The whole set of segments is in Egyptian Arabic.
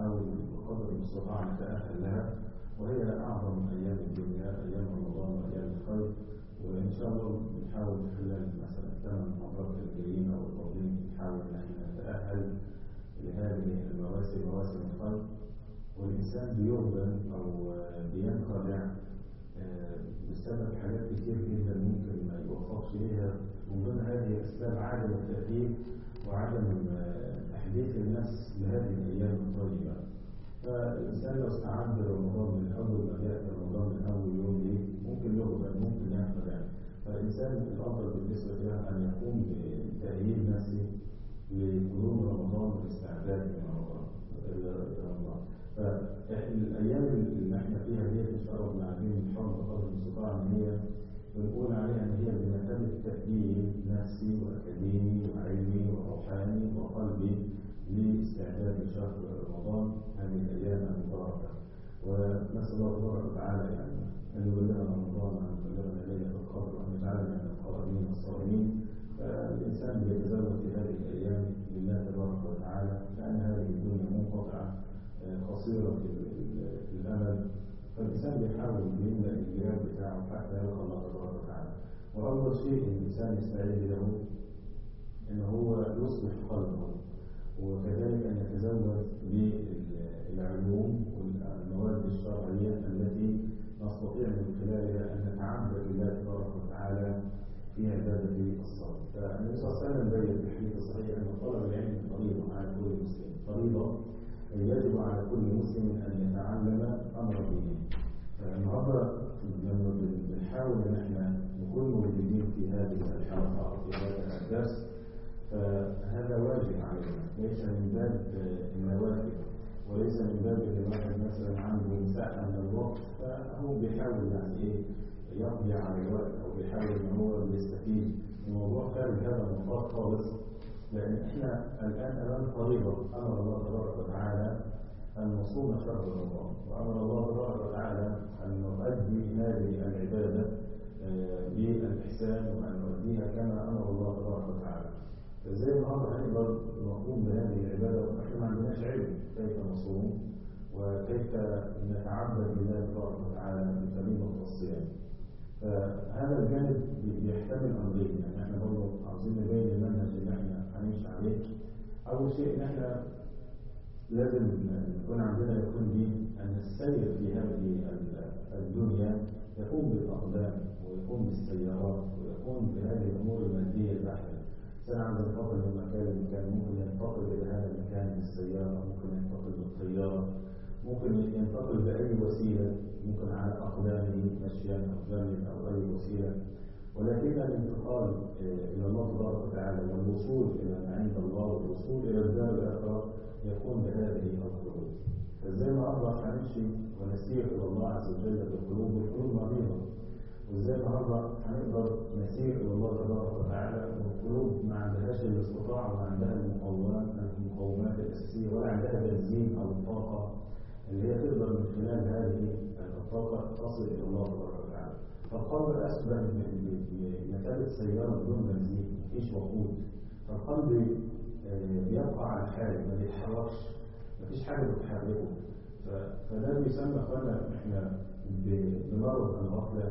نحاول بقدر المستطاع نتأهل لها وهي أعظم أيام الدنيا أيام رمضان وأيام الخير وإن شاء الله بنحاول خلال مثلا ثمان مرات الجايين أو الفاضلين نحاول إن احنا نتأهل لهذه المواسم مواسم الخير والإنسان بيغبن أو بينخدع بسبب حاجات كتير جدا ممكن ما يوفقش ليها من ضمن هذه الأسباب عدم التأكيد وعدم تحديث الناس لهذه الأيام الطيبة فالإنسان لو استعد رمضان من أول ما يأتي رمضان من أول يوم ليه ممكن يغفل ممكن ينخدع فالإنسان الأفضل بالنسبة له أن يقوم بتأهيل نفسه لقدوم رمضان والاستعداد لرمضان رمضان فالأيام اللي احنا فيها دي إن شاء الله بنعلمين نحاول بقدر المستطاع إن هي بنقول عليها إن هي بمثابة تأهيل نفسي وأكاديمي وعلمي وروحاني وقلبي لاستعداد لشهر رمضان هذه الأيام المباركة ونسأل الله تبارك وتعالى يعني أن يبلغنا رمضان وأن يبلغنا ليلة القدر وأن يجعلنا من القائمين الصائمين فالإنسان بيتزود في هذه الأيام لله تبارك وتعالى لأن هذه الدنيا منقطعة قصيرة في الأمل فالإنسان بيحاول يملأ الجهاد بتاعه حتى يلقى الله تبارك وتعالى وأول شيء الإنسان يستعد له إن هو يصلح قلبه وكذلك أن يتزود بالعلوم والمواد الشرعية التي نستطيع من خلالها أن نتعبد لله تبارك وتعالى في عبادة الصلاة فالنبي صلى الله عليه وسلم بين في الحديث الصحيح أن طلب العلم فريضة على كل مسلم فريضة يجب على كل مسلم أن يتعلم أمر دينه فالنهارده لما بنحاول ان احنا نكون موجودين في هذه الحلقه او في هذا الدرس فهذا واجب علينا ليس من باب النوافل وليس من باب ان الواحد مثلا عنده مساحه من الوقت فهو بيحاول يعني ايه يقضي على الوقت او بيحاول ان هو يستفيد من موضوع خارج هذا النطاق خالص لان احنا الان امام طريقه امر الله تبارك وتعالى أن نصوم شهر رمضان وأمر الله تبارك وتعالى أن نؤدي هذه العبادة بالإحسان وأن نؤديها كما أمر الله تبارك وتعالى فإزاي النهارده هنقدر نقوم بهذه العبادة وإحنا ما عندناش علم كيف نصوم وكيف نتعبد لله تبارك وتعالى بالفريضة والصيام فهذا الجانب بيحتمل أمرين يعني احنا برضه عاوزين نبين المنهج اللي احنا هنمشي عليه أول شيء إن احنا لازم يكون عندنا يكون به أن السير في هذه الدنيا يكون بالأقدام ويكون بالسيارات ويكون بهذه الأمور المادية البحتة إنسان عاوز ينتقل من مكان لمكان ممكن ينتقل إلى هذا المكان بالسيارة ممكن ينتقل بالطيارة ممكن ينتقل بأي وسيلة ممكن على أقدامه مشيا أو جمل أو أي وسيلة ولكن الانتقال إلى الله تبارك وتعالى والوصول إلى ما عند الله والوصول إلى الدار الآخرة يكون بهذه القلوب فازاي ما اقدر هنمشي ونسير الى الله عز وجل بالقلوب والقلوب مريضه وازاي النهارده هنقدر نسير الى الله تبارك وتعالى والقلوب ما عندهاش الاستطاعه وما عندها المقومات المقومات الاساسيه ولا عندها بنزين او الطاقه اللي هي تقدر من خلال هذه الطاقه تصل الى الله تبارك وتعالى فالقلب اشبه بمثابه سياره بدون بنزين مفيش وقود فالقلب بيبقى على حاله ما بيتحركش مفيش حاجه بتحركه فده بيسمى اخوانا احنا بمرض الغفله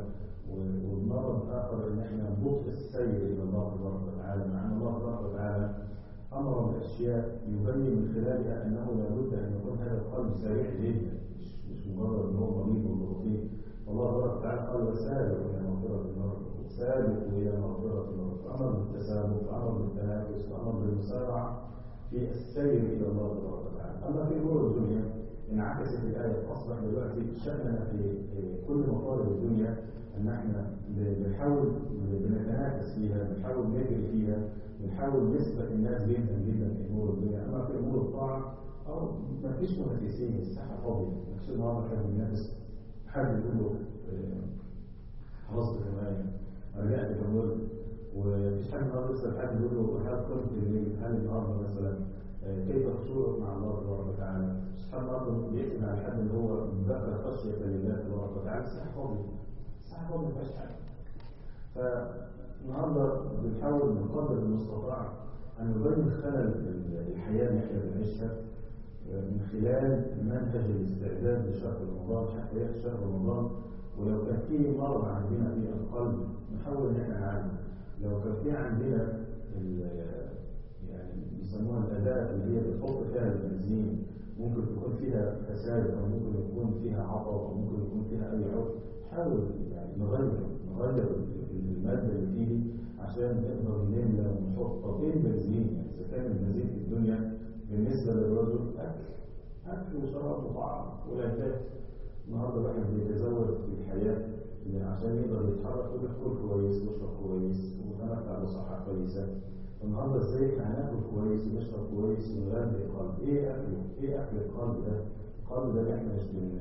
وبمرض اخر ان احنا بطء السير الى الله تبارك وتعالى مع ان الله تبارك وتعالى امر باشياء يبين من خلالها انه لابد ان يكون هذا القلب سريع جدا مش مش مجرد ان هو مريض ولا بطيء الله تبارك وتعالى قال وسارعوا الى مغفره من ربكم سابقوا الى مغفره من ربكم امر بالتسابق امر بالتنافس وامر بالمسارعه في السير الى الله تبارك وتعالى اما في امور الدنيا انعكست الايه اصبح دلوقتي شاننا في كل مطالب الدنيا ان احنا بنحاول بنتنافس فيها بنحاول نجري فيها بنحاول نسبق الناس جدا جدا في امور الدنيا اما في امور الطاعه او ما فيش منافسين الساحه فاضيه ما فيش النهارده حد بينافس حد يقول له خلصت الروايه رجعت كملت ومفيش حد النهارده لسه حد يقول له هل قمت الليل هل النهارده مثلا كيف خشوعك مع الله تبارك وتعالى مش حد النهارده بيحكي على حد اللي هو ذكر خشيه لله تبارك وتعالى الساحه فاضيه الساحه فاضيه ما فيهاش حاجه فالنهارده بنحاول بقدر المستطاع ان نبين خلل الحياه اللي احنا بنعيشها من خلال منهج الاستعداد لشهر رمضان حتى يأتي شهر رمضان ولو كان في مرض عندنا في القلب نحاول ان احنا نعالجه لو كان في عندنا يعني بيسموها الاداه اللي هي بتحط فيها البنزين ممكن تكون فيها فساد او ممكن يكون فيها عطب او ممكن يكون فيها اي عطب حاول يعني نغير نغير الماده اللي فيه عشان نقدر نملى ونحط طب ايه البنزين يعني اذا كان البنزين في الدنيا بالنسبه للرجل اكل اكل وشراب وطعام ولذات النهارده الواحد بيتزود في الحياه عشان يقدر يتحرك وياكل كويس ويشرب كويس ويتمتع بصحه كويسه النهارده ازاي هناكل كويس ونشرب كويس ونغذي القلب ايه اكله ايه اكل القلب ده القلب ده اللي احنا مش بن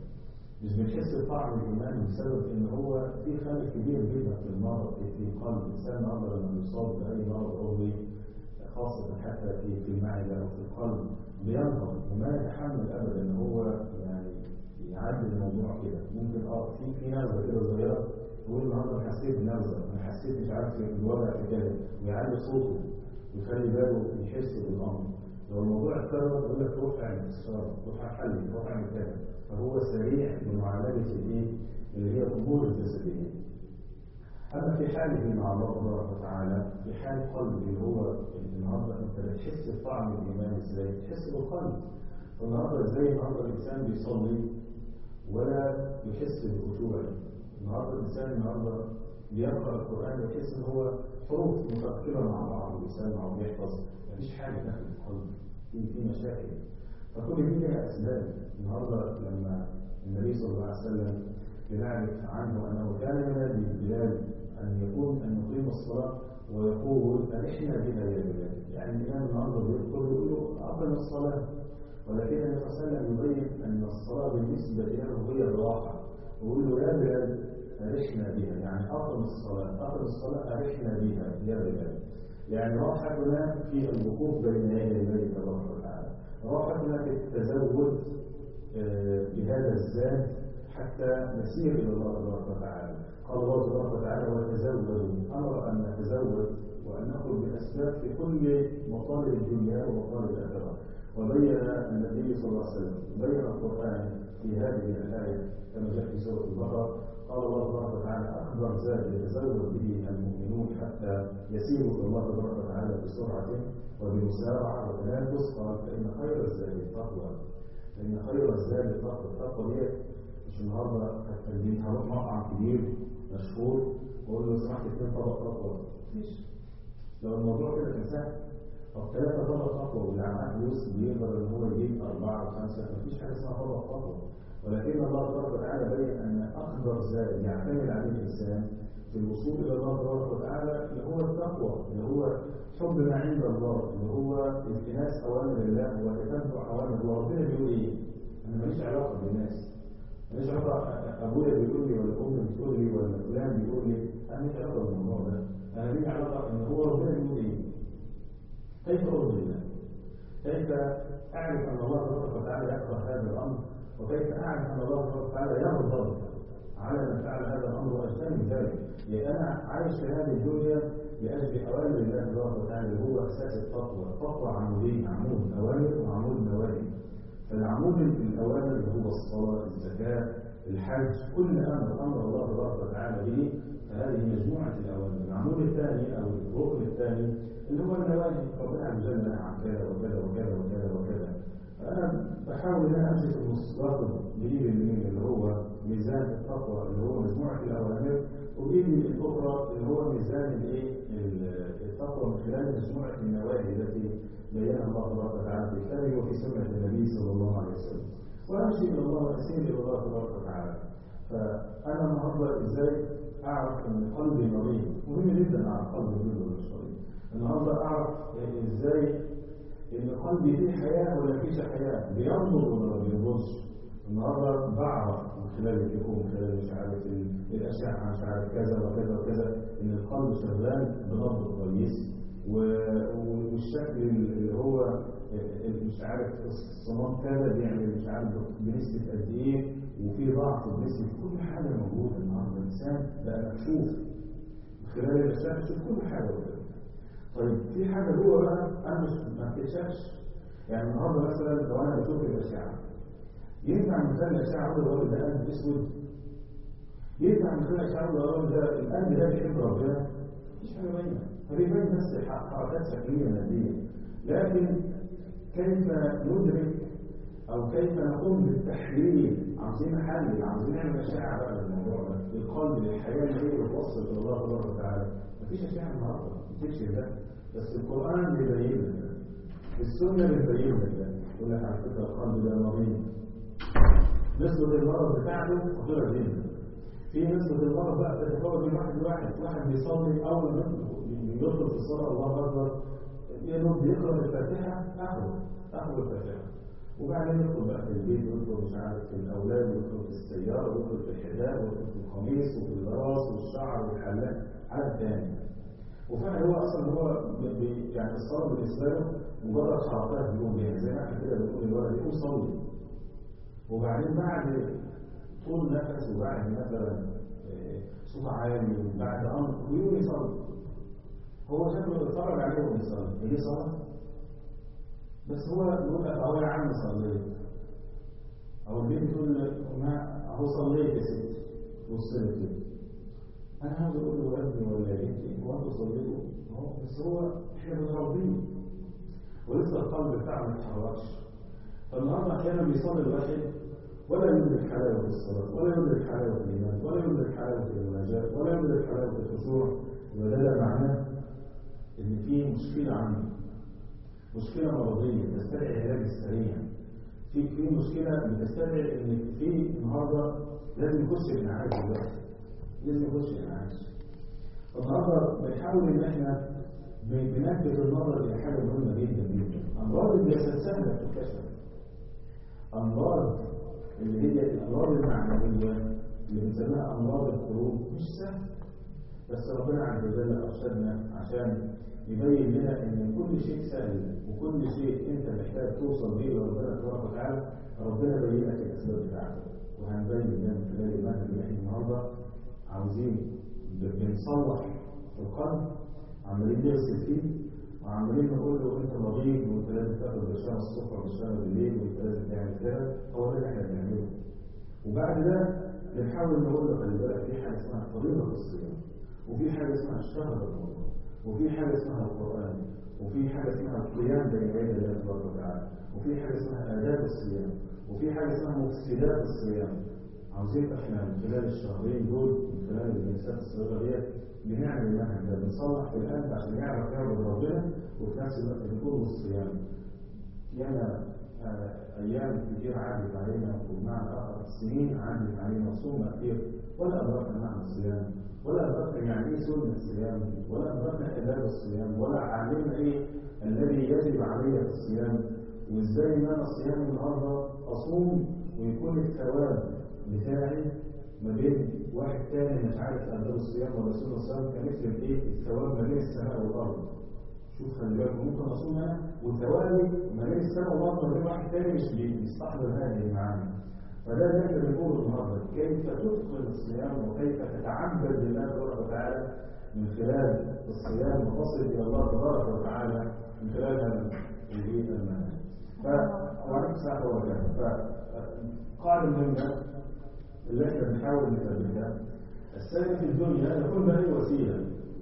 مش بنحس بطعم الايمان بسبب ان هو في خلل كبير جدا في المرض في القلب الانسان النهارده لما بيصاب باي مرض عضوي خاصه حتى في في المعده او في القلب بينهض وما يتحمل ابدا ان هو يعني يعدي الموضوع كده ممكن اه في في نغزه كده صغيره يقول النهارده انا حسيت بنغزه انا حسيت مش عارف الوضع في كده ويعلي صوته ويخلي باله يحس بالامر لو الموضوع اتكرر يقول لك روح اعمل استشاره روح حل روح اعمل كذا فهو سريع بمعالجه الايه اللي هي الامور الجسديه اما في حاله مع الله تبارك وتعالى في حال قلبي اللي هو النهارده انت بتحس بطعم الايمان ازاي؟ تحس بالقلب فالنهارده ازاي النهارده الانسان بيصلي ولا يحس بخشوع النهارده الانسان النهارده بيقرا القران ويحس ان هو حروف متركبه مع بعض ويسمع وبيحفظ مفيش حاجه داخل القلب في في مشاكل فكل دي لها اسباب النهارده لما النبي صلى الله عليه وسلم بنعرف عنه انه كان ينادي بلال ان يكون ان يقيم الصلاه ويقول ألحنا بها يا بلال يعني الإمام النهارده بيذكر يقول له أقم الصلاة ولكن النبي صلى الله عليه وسلم يبين أن الصلاة بالنسبة له هي الراحة ويقول له يا بلال أرحنا بها يعني أقم الصلاة أقم الصلاة أرحنا بها يا بلال يعني راحتنا في الوقوف بين يدي الله تبارك وتعالى راحتنا في التزود بهذا الزاد حتى نسير إلى الله تبارك وتعالى قال الله تبارك وتعالى وتزودوا أمر أن نتزود وأن نأخذ بالأسباب في كل مطالب الدنيا ومطالب الآخرة وبين النبي صلى الله عليه وسلم بين القرآن في هذه الآية كما جاء في سورة البقرة قال الله تبارك وتعالى أكبر زاد يتزود به المؤمنون حتى يسيروا إلى الله تبارك وتعالى بسرعة وبمسارعة وتنافس قال فإن خير الزاد التقوى فإن خير الزاد التقوى التقوى دي مش النهارده هتكلم هروح مطعم كبير مشهور واقول له سمحت اثنين طبق تقوى مفيش لو الموضوع كده كان سهل طب ثلاثة طبق تقوى واللي معاه فلوس بيقدر ان هو يجيب أربعة وخمسة مفيش حاجة اسمها طبق تقوى ولكن الله تبارك وتعالى بين أن أكبر زاد يعتمد عليه الإنسان في الوصول إلى الله تبارك وتعالى اللي هو التقوى اللي هو حب ما عند الله اللي هو التماس أوامر الله وتتبع أوامر الله ربنا بيقول إيه؟ أنا ماليش علاقة بالناس ماليش علاقة أبويا بيقول لي ولا أمي بتقول لي ولا فلان بيقول لي أنا ماليش علاقة بالموضوع ده أنا لي علاقة إن هو ربنا بيقول إيه؟ كيف أرضي الله؟ كيف أعرف أن الله تبارك وتعالى يكره هذا الأمر وكيف أعرف أن الله تبارك وتعالى يغضب على من فعل هذا الأمر وأجتنب ذلك لأن أنا عايش في هذه الدنيا لأجل أوامر الله تبارك وتعالى اللي هو أساس التقوى التقوى عمودين عمود أوامر وعمود نواهي فالعمود الأوامر اللي هو الصلاة الزكاة الحج كل أمر أمر الله تبارك وتعالى به فهذه مجموعة الأوامر العمود الثاني أو الركن الثاني اللي هو النواهي ربنا عز وجل نهى عن كذا وكذا وكذا وكذا وكذا فأنا بحاول إن أنا أمسك النص واخد بإيدي اليمين اللي هو ميزان التقوى اللي هو مجموعة الأوامر وبإيدي الأخرى اللي هو ميزان الإيه التقوى من خلال مجموعة النواهي التي بينها الله تبارك وتعالى في كتابه وفي سنة النبي صلى الله عليه وسلم وأمشي إلى الله وأسير إلى الله تبارك وتعالى فأنا النهارده إزاي أعرف أن قلبي مريض مهم جدا أعرف قلبي مريض ولا مش مريض النهارده أعرف إزاي ان قلبي فيه حياه ولا فيش حياه بينضج ولا ما بينضجش النهارده بعرف من خلال الإيكو من خلال مش عارف الاشعه مش عارف كذا وكذا وكذا ان القلب شغال بنبض كويس والشكل اللي هو مش عارف الصمام كذا بيعمل مش عارف بنسبه قد ايه وفي ضعف بنسبه كل حاجه موجوده النهارده الانسان بقى مكشوف من خلال الاشعه تشوف كل حاجه وكذا طيب في حاجة جوه بقى أنا مش ما اكتشفش يعني النهارده مثلا لو انا بشوف الاشعه ينفع من خلال الاشعه اقول الراجل ده قلب اسود ينفع من خلال الاشعه اقول الراجل ده القلب ده بيحب ربنا مش حاجه باينه فبيبين بس حركات شكليه ماديه لكن كيف ندرك او كيف نقوم بالتحليل عاوزين نحلل عاوزين نعمل اشعه بقى للموضوع ده للقلب للحياه اللي هي بتوصل الى الله تبارك وتعالى مفيش اشعه النهارده بتكشف ده بس القران بيبين لك ده السنه بتبين لك ده يقول لك على فكره القلب ده مريض نسبه المرض بتاعته خطيره جدا في نسبه المرض بقى بتتفاوت من واحد لواحد واحد بيصلي اول ما يدخل في الصلاه الله اكبر يدخل بيقرا الفاتحه اخره اخره الفاتحه وبعدين يدخل بقى في البيت ويدخل مش عارف في الاولاد ويدخل في السياره ويدخل في الحذاء ويدخل في القميص وفي الراس والشعر والحلاق عالم تاني وفعلا هو اصلا هو بي يعني الصلاه بالنسبه له مجرد حركات بيقوم بيها زي ما احنا كده بنقول للولد يقوم صلي وبعدين بعد طول نفس وبعد مثلا صوت عالي وبعد امر ويقوم يصلي هو شكله اتفرج عليه وهو بيصلي هي صلاه بس هو يقول لك اهو يا عم صليت او البنت تقول لك ما اهو صليت يا ستي وصلت كده انا عاوز اقول له يا ابني ولا بنتي هو انتوا صليتوا اهو بس هو احنا بنربيه ولسه القلب بتاعه ما اتحركش فالنهارده احيانا بيصلي الواحد ولا يدرك حلاوه الصلاه ولا يدرك حلاوه الايمان ولا يدرك حلاوه المناجاه ولا يدرك حلاوه الخشوع وده ده معناه ان في مشكله عنده مشكله مرضيه تستدعي علاج سريع في في مشكله بتستدعي ان في النهارده لازم يخش الانعاش دلوقتي لازم يخش الانعاش النهارده بنحاول ان احنا بنلفت النظر الى حاجه مهمه جدا جدا امراض الجسد سهله تكتشف امراض اللي هي الامراض المعنويه اللي بنسميها امراض القلوب مش سهله بس ربنا عز وجل ارشدنا عشان يبين لنا ان كل شيء سهل وكل شيء انت محتاج توصل بيه لربنا تبارك وتعالى ربنا بين لك الاسباب بتاعته وهنبين ده من خلال المنهج اللي احنا النهارده عاوزين بنصلح في القلب عمالين نغسل فيه وعمالين نقول له انت مريض وانت لازم تاخد برشام الصبح وبرشام بالليل وانت لازم تعمل كده هو ده اللي احنا بنعمله وبعد ده بنحاول نقول له خلي بالك في حاجه اسمها فريضه الصيام وفي حاجه اسمها الشهر الموضوع وفي حاجه اسمها القران وفي حاجه اسمها القيام بين يدي الله تبارك وتعالى وفي حاجه اسمها آداب الصيام وفي حاجه اسمها مفسدات الصيام عاوزين احنا من خلال الشهرين دول من خلال الجلسات الصغيره ديت بنعمل المنهج ده بنصلح في القلب عشان يعرف يعبد ربنا وفي نفس الوقت بنكون الصيام ياما آه ايام كتير عدت علينا وبمعنى اخر سنين عدت علينا وصومنا كتير ولا ادركنا معنى الصيام ولا أدركنا يعني إيه سنة الصيام ولا أدركنا آداب الصيام ولا علمنا إيه الذي يجب علي في الصيام وإزاي إن أنا الصيام النهاردة أصوم ويكون الثواب بتاعي ما بين واحد تاني مش عارف آداب الصيام ولا سنة الصيام كمثل إيه الثواب ما بين السماء والأرض شوف خلي بالك ممكن أصوم أنا وثوابي ما بين السماء والأرض ما بين واحد تاني مش بيستحضر هذه المعاني فده اللي احنا بنقوله النهارده كيف تتقن الصيام وكيف تتعبد لله تبارك وتعالى من خلال الصيام وتصل الى الله تبارك وتعالى من خلال هذا المنهج. ف وعليكم السلام وبركاته. فقاعدة مهمة اللي احنا بنحاول نثبتها السير في الدنيا يكون بأي وسيلة.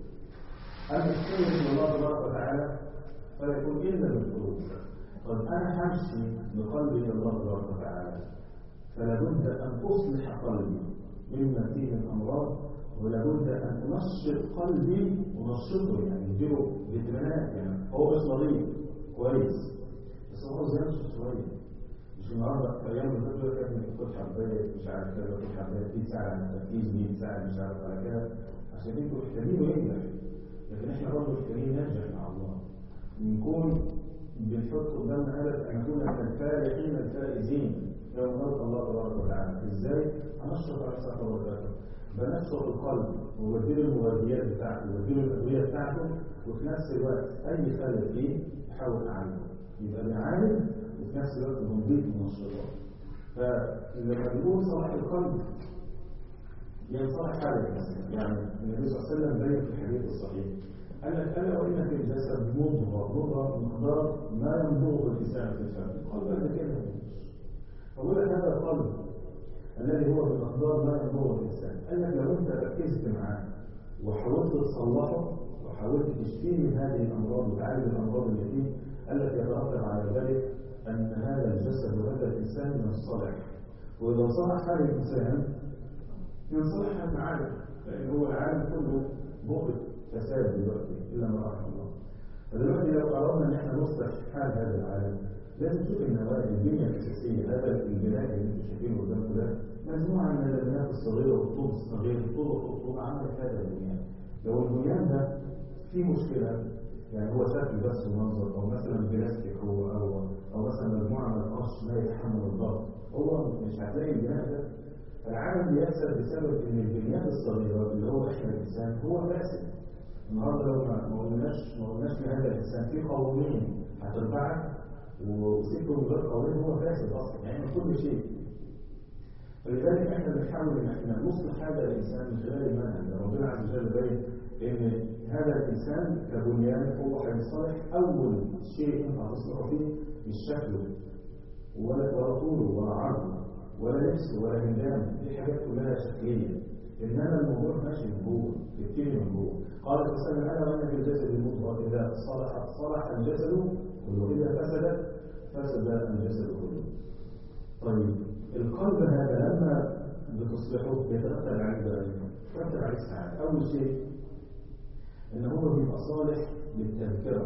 أما السير إلى الله تبارك وتعالى فيكون إلا بالقلوب. طب أنا همشي بقلبي إلى الله تبارك وتعالى فلا بد أن أصلح قلبي مما فيه من أمراض ولا بد أن أنشط قلبي ونشطه يعني اديله فيتامينات يعني هو مش مريض كويس بس هو عاوز ينشط شوية مش النهارده في أيام الفجر كان كل حباية مش عارف كذا كل حباية دي ساعة على التركيز دي ساعة مش عارف على كده عشان انتوا محتاجين ينجح لكن احنا برضه محتاجين ننجح مع الله نكون بنحط قدامنا هدف أن نكون من الفارحين الفائزين يوم نلقى الله تبارك وتعالى ازاي هنشرط على الصحه والبركه بنشرط القلب وبديله المغذيات بتاعته وبديله الادويه بتاعته وفي نفس الوقت اي خلل فيه احاول اعالجه يبقى بنعالج وفي نفس الوقت بنضيف منشطات فلما بنقول صلاح القلب يعني صلاح حاجه مثلا يعني النبي صلى الله عليه وسلم بين في الحديث الصحيح قال لك ألا وإن في الجسد مضغة مضغة مقدار ما ينبغ الإنسان في الفم القلب هذا كده فأقول لك هذا القلب الذي هو بمقدار ما ينبغ الإنسان قال لك لو أنت ركزت معاه وحاولت تصلحه وحاولت تشفيه من هذه الأمراض وتعالج الأمراض اللي فيه قال لك يترتب على ذلك أن هذا الجسد وهذا الإنسان ينصلح وإذا صلح هذا الإنسان ينصلح هذا العالم لأن هو العالم كله مؤقت فساد دلوقتي إلا ما رحم الله فدلوقتي لو أردنا أن احنا نصلح حال هذا العالم لازم نشوف النواة البنية الأساسية هذا البناء اللي انتم شايفينه قدامكم ده مجموعة من البنات الصغيرة والطوب الصغير الطوب والطوب عملت هذا البنيان لو البنيان ده فيه مشكلة يعني هو شكل بس ومنظر أو مثلا بلاستيك هو أو أو مثلا مجموعة من القش لا يتحمل الضغط هو مش هتلاقي البناء ده العالم بيفسد بسبب ان البنيان الصغيرة اللي هو احنا الانسان هو فاسد النهارده لو ما قلناش ما قلناش لهذا الانسان في قوانين هترفعك وسيبه من غير قوانين هو فاسد اصلا يعني كل شيء فلذلك احنا بنحاول ان احنا نصلح هذا الانسان من خلال المنهج ربنا عز وجل باين ان هذا الانسان كبنيان هو هيصلح اول شيء انت هتصلحه فيه مش شكله ولا ولا طوله ولا عرضه ولا لبس ولا هندام دي حاجات كلها شكليه انما الموضوع ماشي من جوه بيبتدي من جوه قال صلى الله عليه وسلم انا وان في الجسد المضغه اذا صلحت صلح الجسد كله اذا فسدت فسد الجسد كله طيب القلب هذا لما بتصلحه يترتب عليه بقى يترتب عليه ساعات اول شيء ان هو بيبقى صالح للتذكره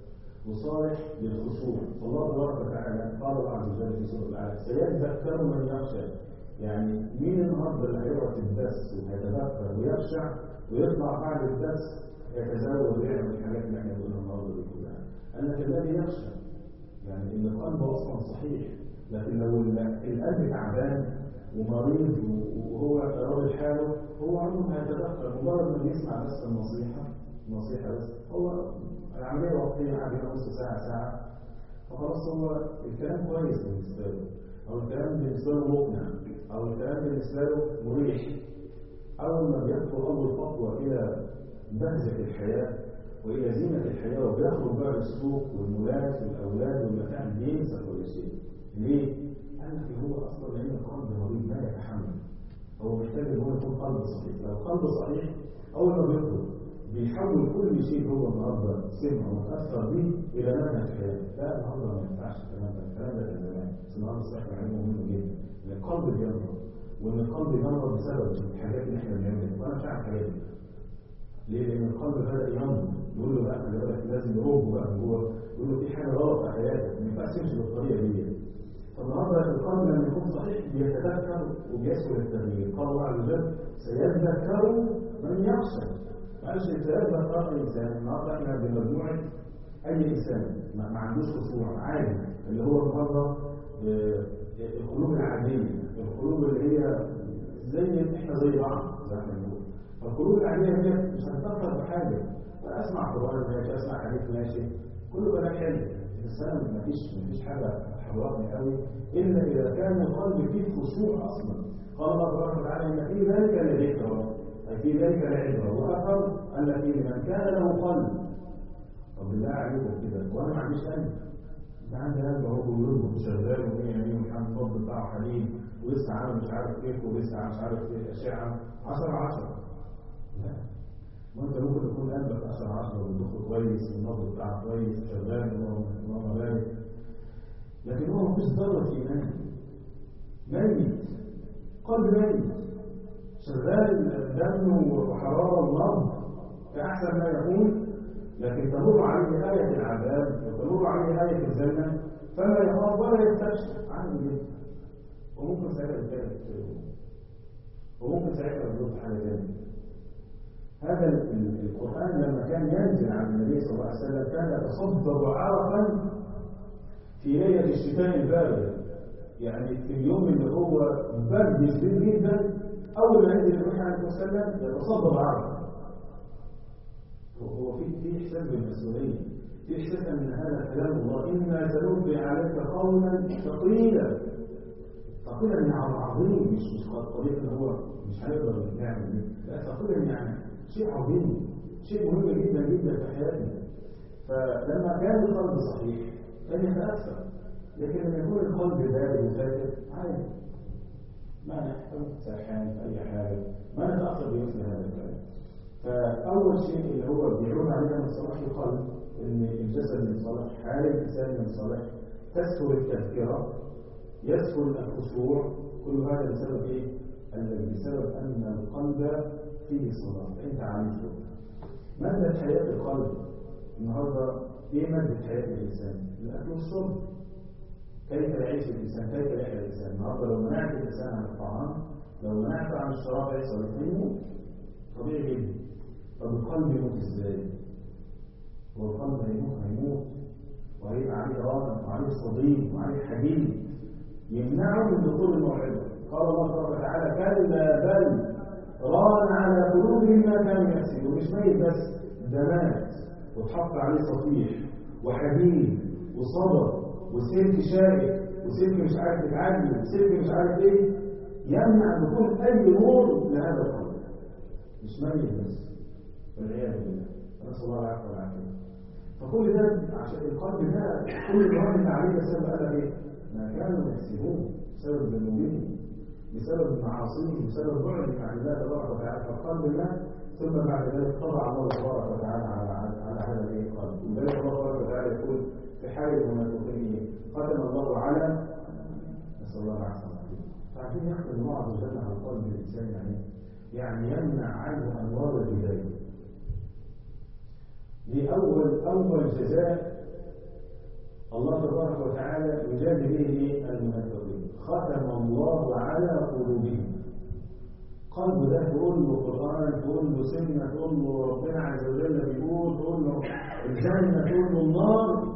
وصالح للخشوع فالله تبارك وتعالى قال الله عز وجل في سوره الاعلى سيذكر من يخشى يعني مين النهارده اللي هيقعد في الدرس ويتذكر ويخشع ويطلع بعد الدرس يتزود ويعمل الحاجات اللي احنا بنقولها النهارده دي كلها قال لك الذي يخشى يعني ان قلبه اصلا صحيح لكن لو القلب تعبان ومريض وهو راضي حاله هو عمره ما هيتذكر مجرد ما بيسمع بس النصيحه نصيحه بس هو العمليه وقتيه عاديه نص ساعه ساعه فخلاص هو الكلام كويس بالنسبه له او الكلام بالنسبه له مقنع او الكلام بالنسبه له مريح اول ما بيدخل اول خطوه الى بهجه الحياه والى زينه الحياه وبيخرج بقى السوق والمولات والاولاد والمكان بينسى كل شيء ليه؟ قال لك هو اصلا لان القلب مريض ما يتحمل هو محتاج ان هو يكون قلب صحيح لو قلب صحيح اول ما بيخرج بيحول كل شيء هو النهارده سمع وتاثر به الى منهج حياه لا النهارده ما ينفعش الكلام ده الكلام ده كان زمان بس النهارده الصحه العلميه مهمه جدا ان القلب بيمرض وان القلب بيمرض بسبب الحاجات اللي احنا بنعملها وانا مش عارف الحاجات دي ليه؟ لان القلب بدا يمرض يقول له بقى خلي بالك لازم يرب بقى من جوه يقول له في حاجه غلط في حياتك ما ينفعش تمشي بالطريقه دي فالنهارده القلب لما يكون صحيح بيتذكر وبيسهل التغيير قال الله عز وجل سيذكر من يخشى معلش سيذكر الانسان النهارده احنا بمجموعه اي انسان ما ما عندوش خشوع عادي اللي هو النهارده القلوب العاديه القلوب اللي هي زي احنا زي بعض زي ما بنقول فالقلوب العاديه دي مش هتفكر بحاجه اسمع قران ماشي اسمع حديث ماشي كله كلام حلو بس انا مفيش مفيش حاجه حضرتني قوي الا اذا كان القلب فيه خشوع اصلا قال الله تبارك وتعالى ان في ذلك لذكرى اي في ذلك لعبره واخر ان في من كان له قلب طب بالله عليكم كده وانا ما عنديش قلب ده عندي قلب اهو بيرد شغال ومية يمين وحام الفضل بتاعه حديد ولسه عامل مش عارف ايه ولسه مش عارف ايه اشعه 10 10 لا وانت ممكن يكون قلبك 10 10 والضغط كويس والنبض بتاعك كويس وشغال اللهم بارك لكن هو مفيش ذره ايمان ميت قلب ميت شغال دم وحراره ونبض كاحسن ما يكون لكن تمر عليه آية العذاب وتمر عليه آية الجنة فلا يخاف ولا يستكشف عنه جدا وممكن ساعتها يتكلم وممكن ساعتها يقول حاجة ثانية هذا القرآن لما كان ينزل عن النبي صلى الله عليه وسلم كان يتصدر عرقا في ليلة الشتاء الباردة يعني في اليوم اللي هو برد شديد جدا أول ما ينزل النبي عليه الصلاة والسلام يتصدر عرقا هو في في إحساس بالمسؤولية في إحساس أن هذا كلام الله إنا سنلقي عليك قولا ثقيلا ثقيلا يعني عظيم مش مش قضية إن هو مش هنقدر نعمل دي لا ثقيلا يعني شيء عظيم شيء مهم جدا جدا في حياتنا فلما كان القلب صحيح كان يتأثر لكن لما يكون القلب بارد وفاتر عادي ما نحتاج سرحان في أي حاجة ما نتأثر بمثل هذا الكلام فأول شيء اللي هو بيعود علينا من صلاح القلب إن الجسد من صلاح حال الإنسان من صلاح تسهل التذكرة يسهل الخشوع كل هذا بسبب إيه؟ بسبب أن القلب فيه صلاح أنت عايشه مادة حياة القلب النهاردة إيه مادة حياة الإنسان؟ الأكل والشرب كيف يعيش الإنسان؟ كيف يحيا الإنسان؟ النهاردة لو منعت الإنسان عن الطعام لو منعت عن الشراب يحصل هيموت طبيعي جدا طب القلب يموت إزاي؟ هو القلب هيموت هيموت وهيبقى عليه رانق وعليه صديق وعليه حديد يمنعه من دخول الموعظة قال الله تبارك وتعالى كلا بل ران على قلوبهم ما كانوا يكسبون مش ميت بس ده مات واتحط عليه صفيح وحديد وصدر وسلك شائك وسلك مش عارف يتعدل وسلك مش عارف ايه يمنع دخول اي نور لهذا القلب مش ميت بس والعياذ بالله نسال الله العفو والعافيه فكل ده عشان القلب ده كل الرهن اللي عليه بسبب قال ايه؟ ما كانوا يكسبون بسبب ذنوبهم بسبب معاصيهم بسبب بعدهم عن الله تبارك وتعالى فالقلب مات ثم بعد ذلك طبع الله تبارك وتعالى على على هذا الايه القلب ولذلك الله تبارك وتعالى يقول في حال المنافقين ختم الله على نسال الله العافيه فعشان يختم الله عز وجل على قلب الانسان يعني يعني يمنع عنه انوار الهدايه دي اول اول جزاء الله تبارك وتعالى يجازي به المنافقين ختم الله على قلوبهم قلب ده تقول له قرآن تقول له سنة تقول له ربنا عز وجل بيقول تقول له الجنة تقول له النار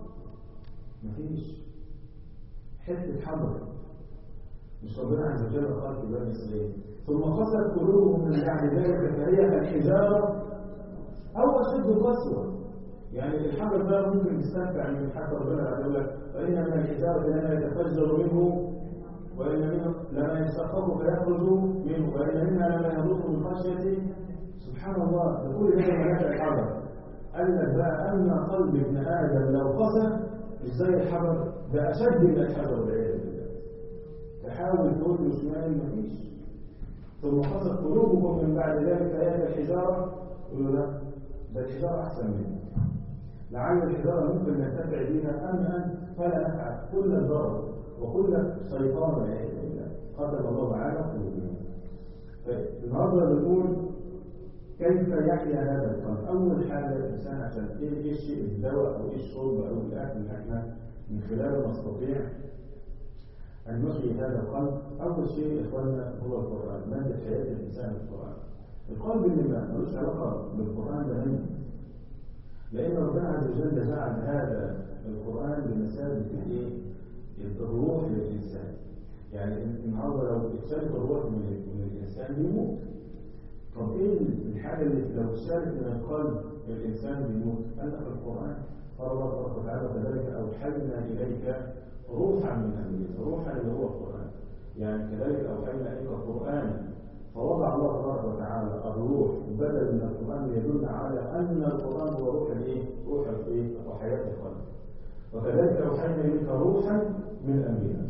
مفيش حتة حمر مش ربنا عز وجل قال في بني إسرائيل ثم قست قلوبهم من بعد ذلك فهي كالحجارة أو أشد قسوة يعني الحجر ده ممكن تستنفع من حتى ربنا يقول لك فإن من الحجارة لما يتفجر منه وإن منه لما يشقق فيخرج منه وإن منها لما يهبط من خشيته سبحان الله يقول لنا ملاك الحجر قال لك بقى أن قلب ابن آدم لو قسى مش زي الحجر ده أشد من الحجر والعياذ بالله تحاول تقول له شمال مفيش ثم قست قلوبكم من بعد ذلك فهي الحجارة يقول له لا ده الحجارة أحسن منه لعل الحجارة ممكن ننتفع بها أما أن فلا نفعل كل الضرر وكل شيطان والعياذ بالله قتل الله على قلوبهم النهارده بنقول كيف يحيا هذا القلب اول حاجه الانسان عشان ايه الشيء الدواء او ايه الشرب او الاكل اللي احنا من خلاله نستطيع ان نحيي هذا القلب اول شيء يا اخواننا هو القران ماده حياه الانسان القران القلب اللي ما ملوش علاقه بالقران ده منه لان ربنا عز وجل جعل هذا القران بمثابه الايه الروح للإنسان يعني النهارده لو اتشالت الروح من, من الإنسان بيموت طب إيه الحاجة اللي لو اتشالت من القلب الإنسان بيموت؟ قال لك القرآن قال الله تبارك وتعالى كذلك أوحينا إليك روحا من أمرنا روحا اللي هو القرآن يعني كذلك أوحينا إليك القرآن فوضع الله تبارك وتعالى الروح بدل من القرآن يدل على أن القرآن هو روح الإيه؟ روح الإيه؟ وحياة القلب وكذلك أوحينا إليك روحا من أمرنا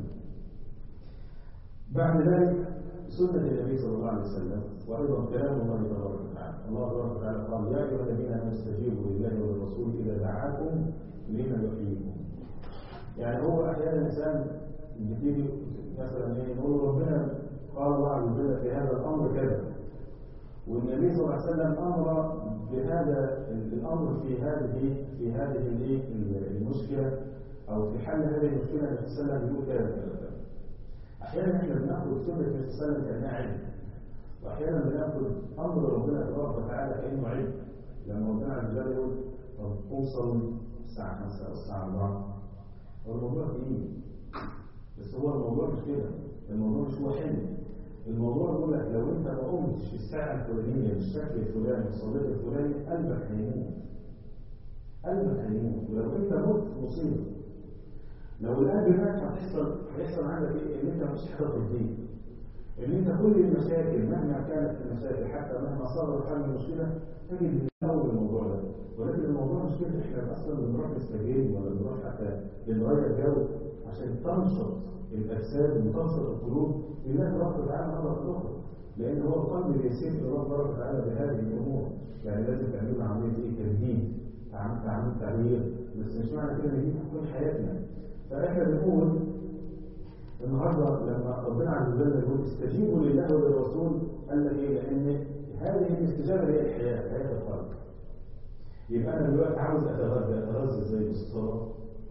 بعد ذلك سنة النبي صلى الله عليه وسلم وأيضا كلام الله تبارك وتعالى الله تبارك وتعالى قال يا أيها الذين آمنوا استجيبوا لله وللرسول إذا دعاكم لما يحييكم يعني هو أحيانا الإنسان بتيجي مثلا ايه نقول ربنا قال الله عز وجل في هذا الأمر كذا والنبي صلى الله عليه وسلم أمر بهذا الأمر في هذه في هذه الايه المشكلة أو في حل هذه المشكلة النبي صلى الله عليه وسلم يقول كذا كذا أحيانا إحنا بناخد سنة النبي صلى الله عليه وسلم كأنها علم وأحيانا بناخد أمر ربنا تبارك وتعالى كأنه علم لما ربنا عز وجل يقول طب أوصل الساعة 5 أو الساعة 4 هو الموضوع تقيل بس هو الموضوع مش كده الموضوع مش هو حلم الموضوع يقول لك لو انت ما قمتش في الساعه الفلانيه بالشكل الفلاني والصلاه الفلاني قلبك هيموت قلبك هيموت ولو انت مت مصيبه لو القلب مات هتحصل هيحصل عندك ايه ان انت مش هتاخد الدين ان انت كل المشاكل مهما كانت المشاكل حتى مهما صار حل المشكله تجد اول الموضوع ده ولكن الموضوع مش كده احنا اصلا بنروح نستجيب ولا بنروح حتى بنغير جو عشان تنشط الاجساد وتنشط القلوب لله تبارك وتعالى مره اخرى لان هو القلب بيسير الله تبارك وتعالى بهذه الامور يعني لازم تعمل عمليه ايه تجديد تعمل تغيير بس مش معنى كده ان دي تكون حياتنا فاحنا بنقول النهارده لما ربنا عز وجل يقول استجيبوا لله وللرسول قال لك ايه؟ لان هذه الاستجابه هي الحياه حياه القلب. يبقى انا دلوقتي عاوز اتغذى اتغذى ازاي بالصلاه؟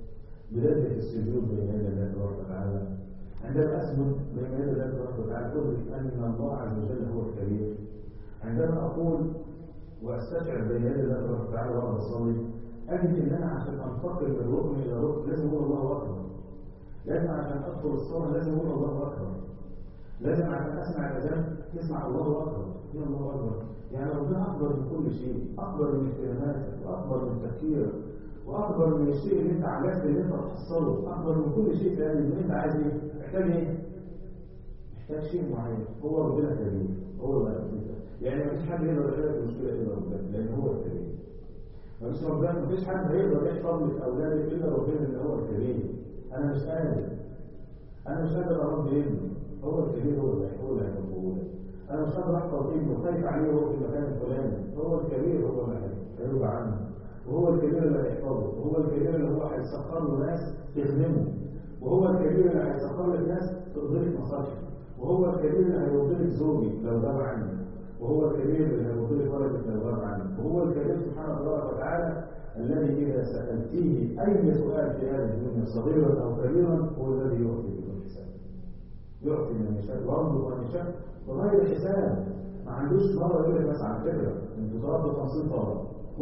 بلذة السجود بين يدي الله تبارك وتعالى عندما اسجد بين يدي الله تبارك وتعالى ادرك ان الله عز وجل هو الكبير عندما اقول واستشعر بين يدي الله تبارك وتعالى وانا بصلي اجد ان انا عشان انتقل من ركن الى ركن لازم اقول الله اكبر لازم عشان ادخل الصلاه لازم اقول الله اكبر لازم عشان اسمع الاذان تسمع الله اكبر يا الله اكبر يعني ربنا اكبر من كل شيء اكبر من اهتماماتك واكبر من تفكيرك واكبر من الشيء اللي انت عجزت ان انت تحصله اكبر من كل شيء ثاني اللي انت عايز ايه محتاج ايه محتاج شيء معين هو ربنا كريم هو اللي هيعطيك يعني مفيش حد يقدر يحل المشكله الا ربنا لان هو الكريم مفيش ربنا مفيش حد هيقدر يحفظ لك اولادك الا ربنا اللي هو الكريم انا مش قادر انا مش قادر اربي ابني هو الكبير هو اللي هو اللي هيربيه انا مش قادر احفظ ابني وخايف عليه وهو في المكان الفلاني هو الكبير هو اللي هيرضى عنه وهو الكبير اللي هيحفظه وهو الكبير اللي هو هيسخر له ناس تخدمه وهو الكبير اللي هيسخر لك ناس تقضي لك مصالحك وهو الكبير اللي هيوضي لك زوجي لو غاب عنك وهو الكبير اللي هيوضي لك ولدك لو غاب عنك وهو الكبير سبحانه وتعالى الذي إذا سألتيه أي سؤال في هذه الدنيا صغيرا أو كبيرا هو الذي يعطي بدون حساب يعطي من يشاء ويرزق من يشاء بغير حساب ما عندوش مرة يقول لك بس على فكرة انتوا طلبتوا 50 طلب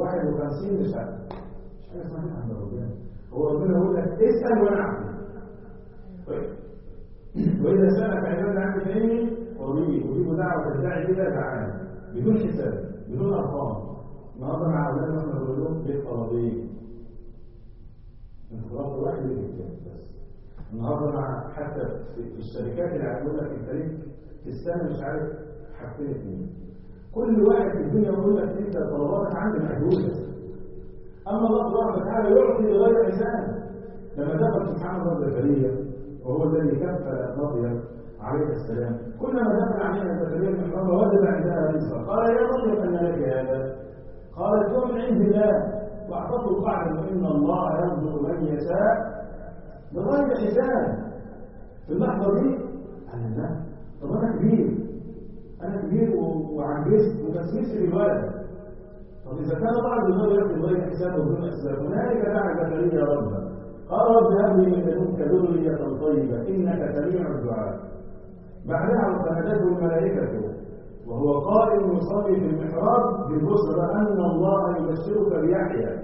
51 مش عارف مش حاجة اسمها عند ربنا هو ربنا يقول لك اسأل وانا اعطي وإذا سألك عباد عني فإني قريب أجيب دعوة الداعي إلى دعاني بدون حساب بدون أرقام النهارده مع اولادنا احنا بنقول لهم ليه طلبين انفراد واحد ليه بس النهارده مع حتى في الشركات اللي هتقول لك انت ليك في السنه مش عارف حاجتين اثنين كل واحد في الدنيا يقول لك انت طلباتك عندي محدوده اما الله سبحانه وتعالى يعطي بغير حساب لما دخل سبحان الله زكريا وهو الذي كفل مريم عليه السلام كلما دخل عليها زكريا المحراب وجد عندها رزقا قال يا مريم ان لك هذا قالت هو من عند الله واعطته القاعده ان الله يرزق من يشاء بغير حساب في اللحظه دي قال لا طب انا كبير انا كبير وعجزت وتسميش في الولد طب اذا كان بعض الله يعطي بغير حساب وبدون اسباب هنالك دعا زكريا ربه قال رب هب لي من لدنك ذريه طيبه انك سميع الدعاء بعدها فنادته الملائكه وهو قائم يصلي في المحراب بالبشرى ان الله يبشرك بيحيى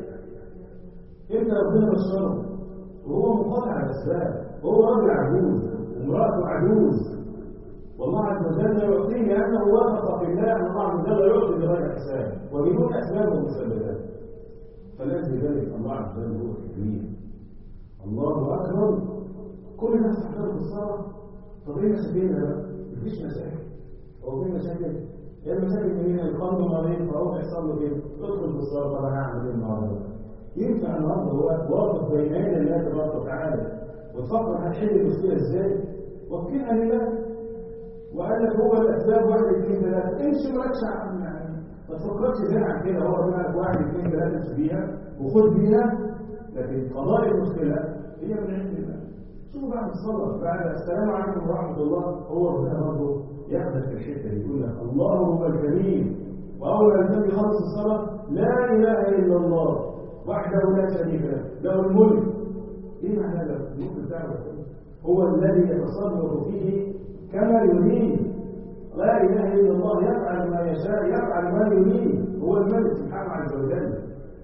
انت ربنا بشره وهو منقطع الاسباب وهو راجل عجوز وامراته عجوز والله عز وجل يعطيه لانه وثق في الله ان الله عز وجل يعطي بغير حساب وبدون اسباب ومسببات فلازم ذلك الله عز وجل هو الكبير الله اكبر كل الناس تحترم الصلاه طب ايه مشاكلنا بقى؟ مفيش مشاكل هو في مشاكل ايه المشاكل منين القلب مريض فهو يحصل له كده ادخل في الصلاه طب انا هعمل ايه النهارده ينفع النهارده هو واقف بين يدي الله تبارك وتعالى وتفكر هتحل المشكله ازاي وكلها لله وقال لك هو الاسباب واحد اثنين ثلاثه امشي مالكش عن يعني ما تفكرش زي عن كده هو بيقول لك واحد اثنين ثلاثه امشي بيها وخد بيها لكن قضاء المشكله هي من عند الله شوفوا بعد الصلاه بعد السلام عليكم ورحمه الله هو ربنا برضه ياخدك في الحته دي يقول لك الله هو الكريم واول ما النبي خلص الصلاه لا اله الا الله وحده لا شريك له له الملك ايه معنى ده الملك بتاعه هو الذي يتصرف فيه كما يريد لا اله الا الله يفعل ما يشاء يفعل ما يريد هو الملك سبحانه عز وجل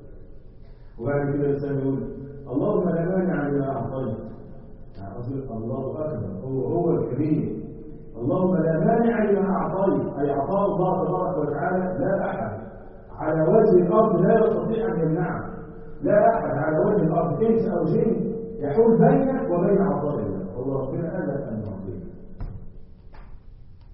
وبعد كده الانسان يقول اللهم لا مانع لما اعطيت يعني الله اكبر هو هو الكريم اللهم لا مانع لما اعطيت اي اعطاه الله تبارك وتعالى لا احد على وجه الارض لا يستطيع ان يمنعه لا احد على وجه الارض انس او جن يحول بينك وبين عطاء الله هو ربنا ابى ان يعطيك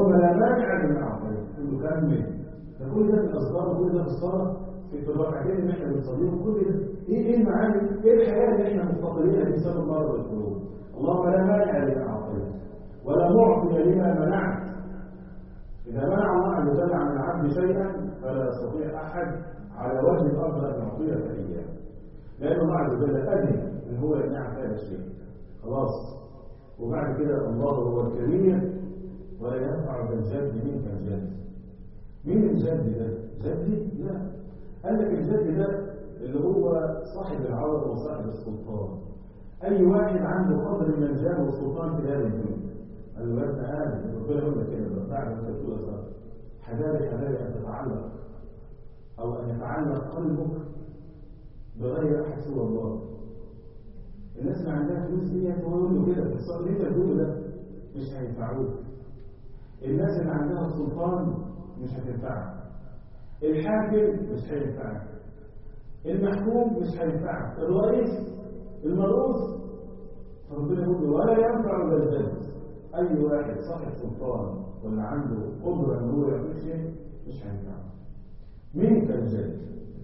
اللهم لا مانع لما اعطيت تقول له كمل ده كل ده في الاذكار وكل ده في الصلاه في الركعتين اللي احنا بنصليهم كل ده ايه ايه المعاني ايه الحياه اللي احنا مفتقدينها بسبب مرض القلوب اللهم لا مانع لما اعطيت ولا معطي لما منعت اذا منع الله عز وجل عن العبد شيئا فلا يستطيع احد على وجه الارض ان يعطيه اياه لان الله عز وجل اذن ان هو يمنع هذا الشيء خلاص وبعد كده الله هو الكبير ولا ينفع بالجد منك الجد مين الجد ده؟ جدي؟ لا قال لك الجد ده اللي هو صاحب العرض وصاحب السلطان اي واحد عنده قدر من الجاه والسلطان في هذه الدنيا قال له يا ابن ادم ربنا يقول لك كده بعد ما تقول حذاري حذاري ان تتعلق او ان يتعلق قلبك بغير احد سوى الله الناس اللي عندها فلوس دي تقول له كده بس اللي انت بتقوله ده مش هينفعوك الناس اللي عندها سلطان مش هتنفعك الحاكم مش هينفعك المحكوم مش هينفعك الرئيس المرؤوس فربنا يقول له ولا ينفع الا الجد اي واحد صاحب سلطان ولا عنده قدره ان هو يعمل شيء مش هينفعه منك الجد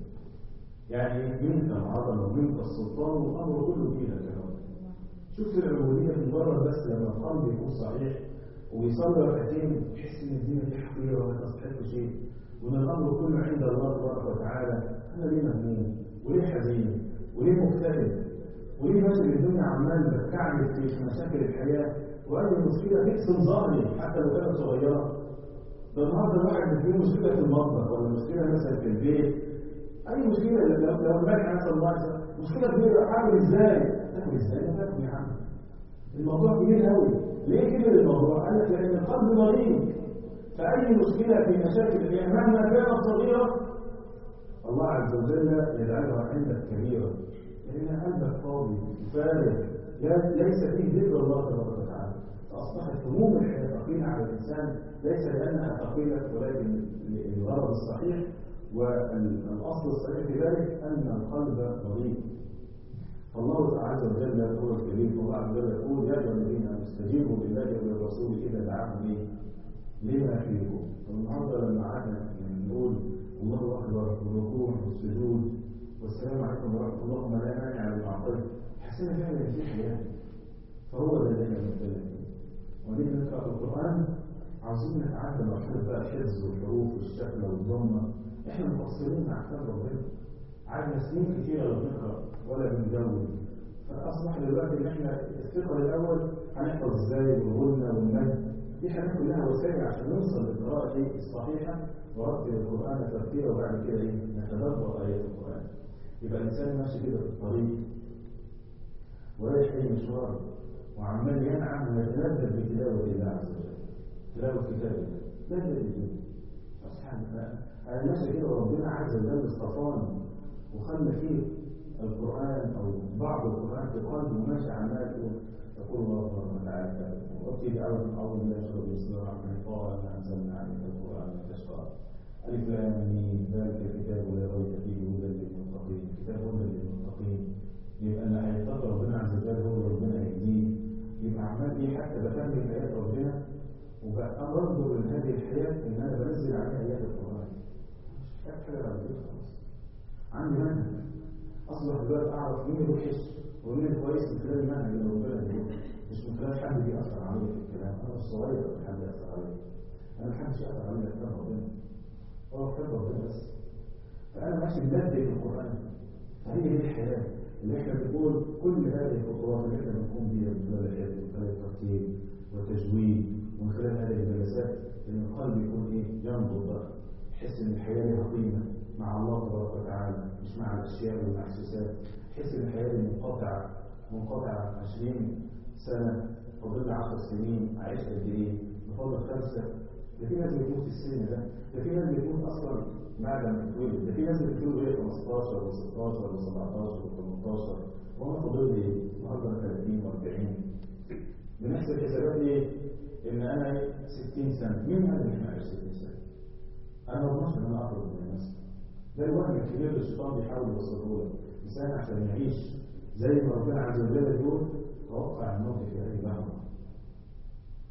يعني منك العظمه ومنك السلطان والامر كله بايدك يا رب شوف العبوديه مجرد بس لما القلب يكون صحيح ويصلي ركعتين يحس ان الدنيا دي حقيره ولا تستحق شيء وان الامر كله عند الله تبارك وتعالى انا ليه مهموم وليه حزين وليه مكتئب وليه ماشي الدنيا عمال بتكعبل في مشاكل الحياه واي مشكله تكسر ظهري حتى لو كانت صغيره ده النهارده الواحد فيه مشكله في المطبخ ولا مشكله مثلا في البيت اي مشكله لو لو امبارح حصل الله مشكله كبيره اعمل ازاي؟ تاكل ازاي؟ ما تاكل يا عم الموضوع كبير قوي ليه كبر الموضوع؟ قال لك لان القلب مريض فاي مشكله في مشاكل الحياه مهما كانت صغيره الله عز وجل يجعلها عندك كبيره لان قلبك فاضي فارغ ليس فيه ذكر الله تبارك وتعالى فاصبحت هموم الحياه ثقيله على الانسان ليس لانها ثقيله ولكن للغرض الصحيح والاصل الصحيح في ذلك ان القلب مريض فالله عز وجل هو الكريم فالله عز وجل يقول يا ايها الذين امنوا استجيبوا لله وللرسول اذا دعاكم ايه؟ لما فيكم فالنهارده لما قعدنا نقول الله اكبر والركوع والسجود والسلام عليكم ورحمه الله وما لا مانع لما اعطيت حسينا فعلا في حياه فهو ده اللي احنا بنتكلم فيه ونيجي نقرا القران عاوزين نتعدى مرحله بقى الحفظ والحروف والشكل والضمه احنا مقصرين مع كتاب ربنا قعدنا سنين كتيره لا بنقرا ولا بنجود فاصبح دلوقتي ان احنا الثقه الاول هنحفظ ازاي والغنى والمد دي حاجات كلها وسائل عشان نوصل للقراءه ايه الصحيحه ورتل القران ترتيلا وبعد كده ايه نتدبر ايات القران يبقى الانسان ماشي كده في الطريق ورايح اي مشوار وعمال ينعم ويتلذذ بتلاوه الله عز وجل تلاوه كتاب الله لذة الدنيا انا ماشي كده وربنا عز وجل اصطفاني وخلى فيه القران او بعض القران في قلبي وماشي عمال يقول يقول الله سبحانه وتعالى وابتدي اول اول ما يشرب بسم الله الرحمن الرحيم قال انزلنا عليك القران لتشقى الف لام ميم ذلك الكتاب لا ريب فيه هدى للمتقين كتاب هدى للمتقين يبقى انا هيتقي ربنا عز وجل هو ربنا يهديه يبقى عمال ايه حتى بفهم ايات ربنا وبقى انظر لهذه الحياه ان انا بنزل عليها ايات القران مش محتاج حاجه بعد كده خلاص عندي منهج اصبح دلوقتي اعرف مين الوحش ومين الكويس من خلال المنهج اللي ربنا اديه مش من خلال حد بيأثر عليا في الكلام انا مش صغير حد يأثر عليا انا ما حدش يأثر عليا كتاب ربنا هو كتاب ربنا بس فانا ماشي ملدي في القران فهي دي الحياه اللي احنا بنقول كل هذه الخطوات اللي احنا بنقوم بها من خلال الحفظ من خلال الترتيب والتجويد ومن خلال هذه الجلسات ان القلب يكون ايه ينبض بقى يحس ان الحياه لها قيمه مع الله تبارك وتعالى مش مع الاشياء والمحسوسات يحس ان الحياه دي منقطعه منقطعه 20 سنه فاضل 10 سنين اعيش قد ايه؟ بفضل خمسه ده في ناس بتموت في السن ده ده في ناس بتموت اصلا بعد ما تتولد ده في ناس بتتولد وهي 15 و16 و17 و18 وانا فاضل لي النهارده 30 و40 بنحسب حسابات ايه؟ ان انا 60 سنه مين قال ان احنا عايش 60 سنه؟ انا ما اضمنش ان انا اخرج من الناس ده الوهم الكبير اللي الشيطان بيحاول يوصله لك الانسان عشان يعيش زي ما ربنا عز وجل يقول توقع الموت في هذه اللحظه توقع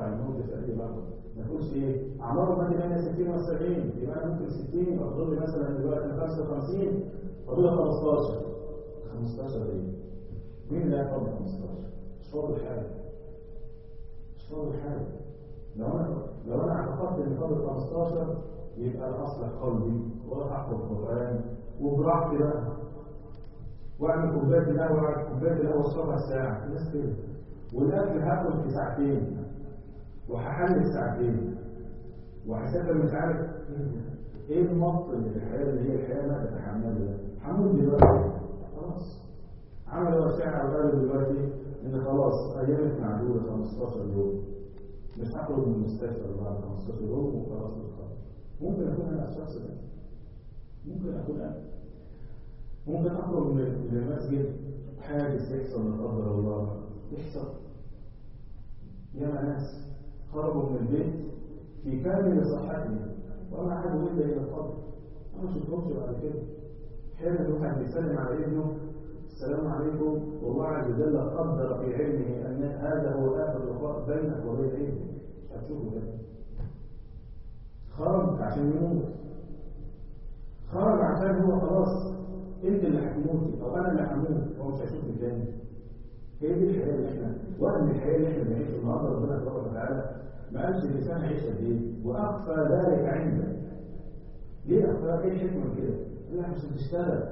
يتوقع الموت في اي لحظه ما تقولش ايه اعماره ما بين 60 و 70 يبقى انا ممكن 60 فاضل لي مثلا دلوقتي انا 55 فاضل لي 15 15 ايه؟ مين اللي هيفضل 15 مش فاضل حاجه مش فاضل حاجه لو انا لو انا اعتقدت ان فاضل 15 يبقى انا اصلح قلبي واروح احفظ القران وبراحتي بقى واعمل كوبايه القهوه كوبايه القهوه اشربها الساعه الناس كده والاكل هاكل في ساعتين وهحلل ساعتين وهسافر مش عارف ايه المط اللي في الحياه اللي هي الحياه ما تتحمله ده هموت دلوقتي خلاص عملوا اشعه وقالوا دلوقتي ان خلاص ايامك معدوده 15 يوم مش هخرج من المستشفى بعد 15 يوم وخلاص الخلاص ممكن اكون انا الشخص ده ممكن اكون انا ممكن اخرج من المسجد حادث يحصل لا قدر الله يحصل ياما ناس خرجوا من البيت في كامل صحتهم وما عادوا الا الى القبر انا ما شفتهمش بعد كده حين الواحد بيسلم على ابنه السلام عليكم والله عز وجل قدر في علمه ان هذا هو اخر لقاء بينك وبين ابنك مش هتشوفه ده خرج عشان يموت خرج عشان هو خلاص انت اللي هتموت او انا اللي هموت هو مش هيشوفني تاني هي دي الحياه اللي احنا وقت الحياه اللي احنا بنعيشها النهارده ربنا تبارك وتعالى ما قالش الانسان هيعيش قد ايه واخفى ذلك عنده ليه اخفى ايه الحكمه من كده؟ قال لك عشان تشتغل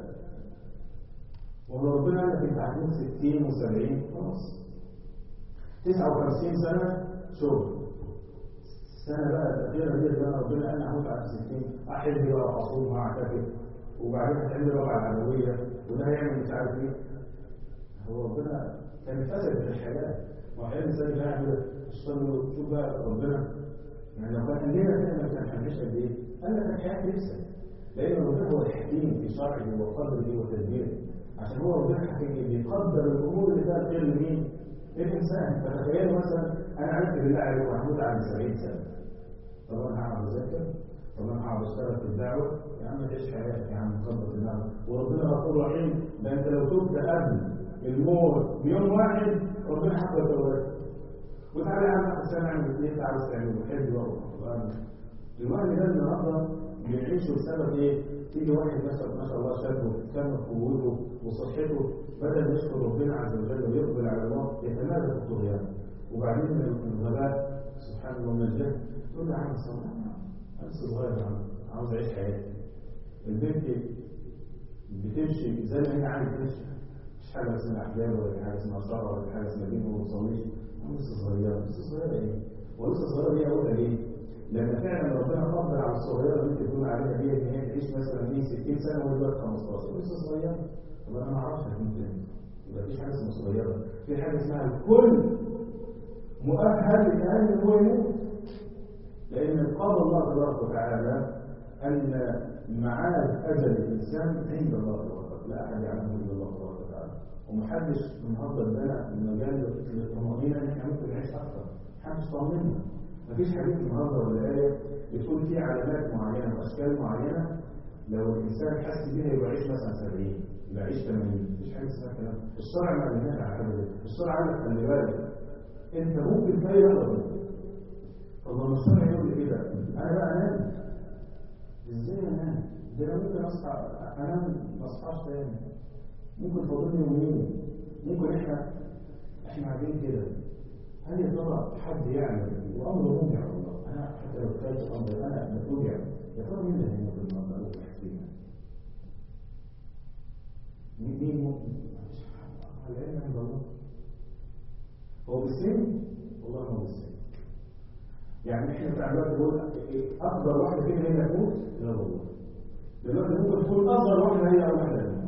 ولو ربنا قال لك انت هتموت 60 و70 خلاص 59 سنه شغل السنه بقى الاخيره دي اللي ربنا قال انا هموت على 60 احب بقى واصوم واعتكف وبعدين هتعمل ربع العدويه وده هيعمل مش عارف ايه هو ربنا كان فسد في الحياه واحيانا الانسان يعمل اشتغل شوف بقى ربنا يعني لو كان لنا كده ما كان هنعيش قد ايه؟ قال لك الحياه تفسد لان ربنا هو الحكيم في شرعه وقدره وتدبيره عشان هو ربنا حكيم بيقدر الامور اللي فيها الخير لمين؟ للانسان فتخيلوا مثلا انا عرفت بالله عليكم محمود عند 70 سنه طب انا هقعد اذاكر طب انا هقعد اشتغل في الدعوه يا عم تعيش حياتك يا عم قدر الله وربنا غفور رحيم ده انت لو تبت قبل الموت بيوم واحد ربنا حفظ توبتك وتعالى يا عم عشان اعمل اثنين تعالى تعمل حلو بقى الوهم ده النهارده بنعيشه بسبب ايه؟ تيجي واحد مثلا ما شاء الله شاب كان قوته وصحته بدل ما يشكر ربنا عز وجل ويقبل على الله يتمادى في الطغيان وبعدين من الغباء سبحان الله من الجهل تقول له يا عم صلى انا لسه صغير يا عم عاوز اعيش حياتي البنت بتمشي زي ما هي عايزه تمشي مش حاجه اسمها احجاب ولا حاجه اسمها شرع ولا حاجه اسمها دين وما تصليش لسه صغيره لسه صغيره ايه؟ ولسه صغيره دي اقولها ليه؟ لان فعلا ربنا قدر على الصغيره اللي انت بتقول عليها دي ان هي تعيش مثلا ايه 60 سنه وهي دلوقتي 15 لسه صغيره طب انا ما اعرفش هتكون كام يبقى مفيش حاجه اسمها صغيره في حاجه اسمها الكل مؤهل لان هو يموت لان قال الله تبارك وتعالى ان معاد اجل الانسان عند الله تبارك وتعالى لا احد يعلمه الا الله تبارك وتعالى ومحدش النهارده ادانا المجال للطمانينه ان احنا ممكن نعيش اكثر محدش طمنا مفيش حديث النهارده ولا ايه بتقول فيه علامات معينه واشكال معينه لو الانسان حس بيها يبقى يعيش مثلا 70 يبقى يعيش 80 مفيش حاجه اسمها كلام الشرع ما قالناش على حاجه دي الشرع قال لك خلي بالك انت ممكن في اي لحظه طب لما الشرع يقول لي كده انا بقى انام ازاي انام؟ ده انا ممكن اصحى انام ما اصحاش تاني ممكن فاضل لي يومين ممكن احنا احنا قاعدين كده هل يا ترى حد يعلم وامر موجع والله انا حتى لو كانت امر انا بتوجع يا ترى مين اللي هيموت النهارده او تحسينا مين مين ممكن العلم عند الله هو بالسن والله ما هو بالسن يعني احنا بتاع دلوقتي بنقول اكبر واحده فينا هي تموت لا والله دلوقتي ممكن تكون اصغر واحده هي اول واحده تموت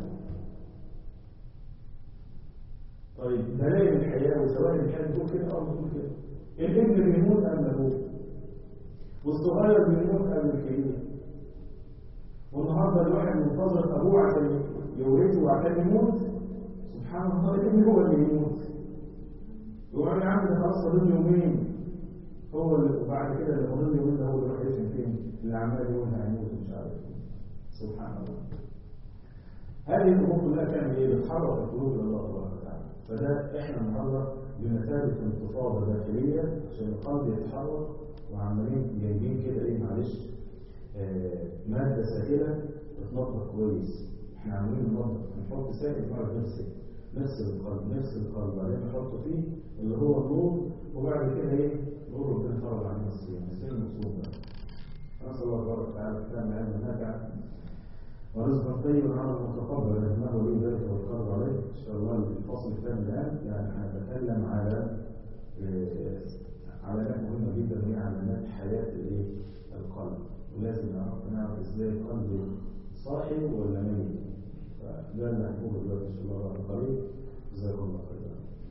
طيب دلائل الحياة وسواء الحياة بتقول كده أو بتقول كده الابن بيموت قبل أبوه والصغير بيموت قبل الكبير والنهارده الواحد منتظر أبوه عشان يورثه وعشان يموت سبحان الله الابن هو اللي يموت يقول يا عم ده خلاص فاضل يومين هو اللي وبعد كده اللي فاضل يومين ده هو اللي راح يشم فين اللي عمال يقول هيموت ومش عارف سبحان الله هذه الامور كلها تعمل ايه؟ بتحرك القلوب الى الله تبارك وتعالى فده احنا النهارده بمثابة انتفاضة داخلية عشان القلب يتحرك وعمالين جايبين كده ايه معلش آه مادة سائلة تتنطط كويس احنا عاملين ننطط نحط سائل نقعد نفسد نفسد القلب نفسد القلب بعدين نحط فيه اللي هو النور وبعد كده ايه نقول ربنا فرض علينا الصيام الصيام مصوم بقى نسأل الله تبارك وتعالى كتاب علم نافع ورزقا طيبا عملا متقبلا انه ولي ذلك والقدر عليه ان شاء الله الفصل الثاني الان يعني هنتكلم على علامات مهمه جدا وهي علامات حياه الايه؟ القلب ولازم نعرف نعرف ازاي القلب صاحي ولا ميت فده اللي هنقوله دلوقتي ان شاء الله بعد قليل جزاكم الله خيرا